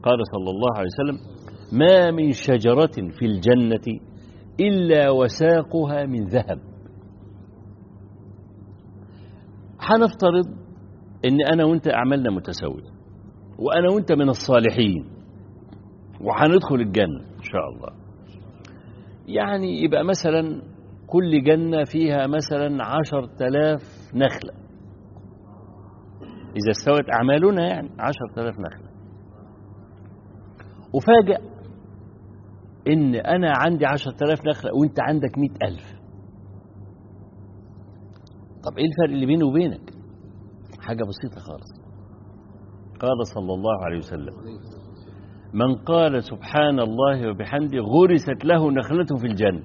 قال صلى الله عليه وسلم ما من شجرة في الجنة إلا وساقها من ذهب هنفترض ان انا وانت اعمالنا متساويه وانا وانت من الصالحين وهندخل الجنه ان شاء الله يعني يبقى مثلا كل جنه فيها مثلا عشر تلاف نخله اذا استوت اعمالنا يعني عشر تلاف نخله وفاجأ ان انا عندي عشر تلاف نخله وانت عندك مئة الف طب ايه الفرق اللي بيني وبينك حاجة بسيطة خالص قال صلى الله عليه وسلم من قال سبحان الله وبحمده غرست له نخلة في الجنة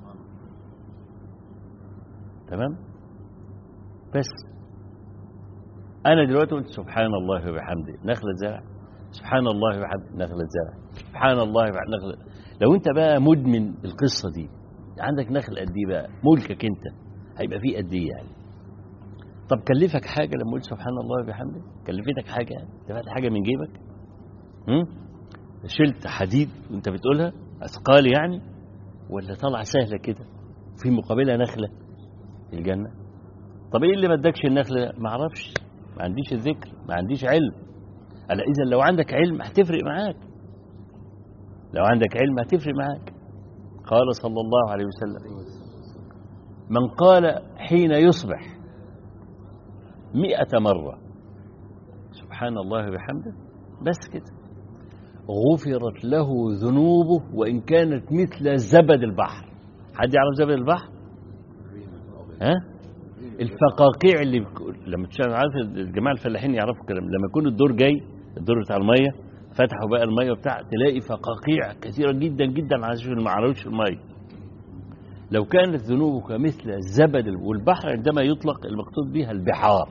تمام بس أنا دلوقتي قلت سبحان الله وبحمده نخلة زرع سبحان الله وبحمده نخلة زرع سبحان الله وبحمده نخلة لو أنت بقى مدمن القصة دي عندك نخل قد إيه بقى ملكك أنت هيبقى فيه قد إيه يعني طب كلفك حاجة لما قلت سبحان الله وبحمده كلفتك حاجة يعني دفعت حاجة من جيبك هم؟ شلت حديد وانت بتقولها أثقال يعني ولا طلع سهلة كده في مقابلها نخلة في الجنة طب ايه اللي ما ادكش النخلة ما اعرفش ما عنديش الذكر ما عنديش علم ألا إذا لو عندك علم هتفرق معاك لو عندك علم هتفرق معاك قال صلى الله عليه وسلم من قال حين يصبح مئة مرة سبحان الله وبحمده بس كده غفرت له ذنوبه وإن كانت مثل زبد البحر حد يعرف زبد البحر ها الفقاقيع اللي بك... لما تشاهد عارف الجماعة الفلاحين يعرفوا الكلام لما يكون الدور جاي الدور بتاع المية فتحوا بقى المية بتاع تلاقي فقاقيع كثيرة جدا جدا عشان ما عرفوش المية لو كانت ذنوبك مثل زبد والبحر عندما يطلق المقصود بها البحار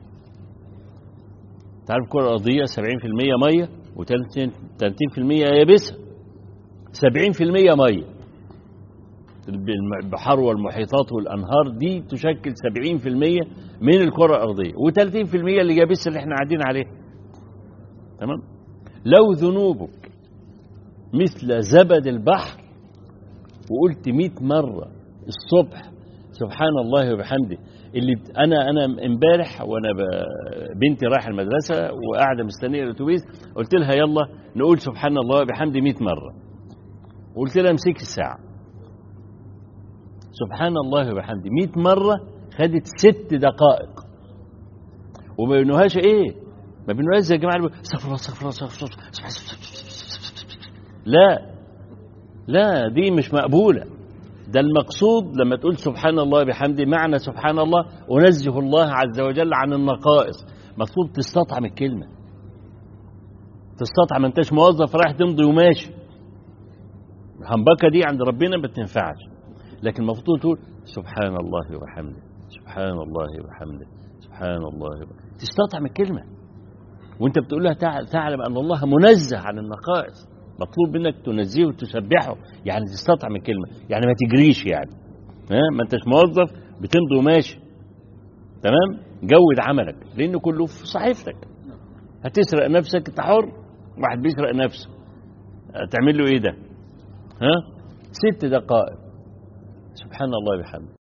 تعرف الكرة الأرضية 70% مية و30% يابسة 70% مية البحار والمحيطات والأنهار دي تشكل 70% من الكرة الأرضية و30% اللي يابسة اللي احنا قاعدين عليها تمام لو ذنوبك مثل زبد البحر وقلت 100 مرة الصبح سبحان الله وبحمده اللي بت... انا انا امبارح وانا ب... بنتي رايحه المدرسه وقاعده مستنيه الاتوبيس قلت لها يلا نقول سبحان الله وبحمده 100 مره قلت لها امسكي الساعه سبحان الله وبحمده 100 مره خدت ست دقائق وما بينوهاش ايه ما بينوهاش زي الجماعه اللي استغفر الله استغفر الله استغفر الله لا لا دي مش مقبوله ده المقصود لما تقول سبحان الله بحمده معنى سبحان الله أنزه الله عز وجل عن النقائص مقصود تستطعم الكلمة تستطعم انتش موظف رايح تمضي وماشي الهمبكة دي عند ربنا ما بتنفعش لكن المفروض تقول سبحان الله وبحمده سبحان الله وبحمده سبحان الله وبحمده تستطعم الكلمة وانت بتقول لها تعلم ان الله منزه عن النقائص مطلوب منك تنزيه وتسبحه يعني تستطعم الكلمة يعني ما تجريش يعني ها ما انتش موظف بتمضي وماشي تمام جود عملك لأنه كله في صحيفتك هتسرق نفسك انت حر واحد بيسرق نفسه تعمل له ايه ده ها ست دقائق سبحان الله بحمده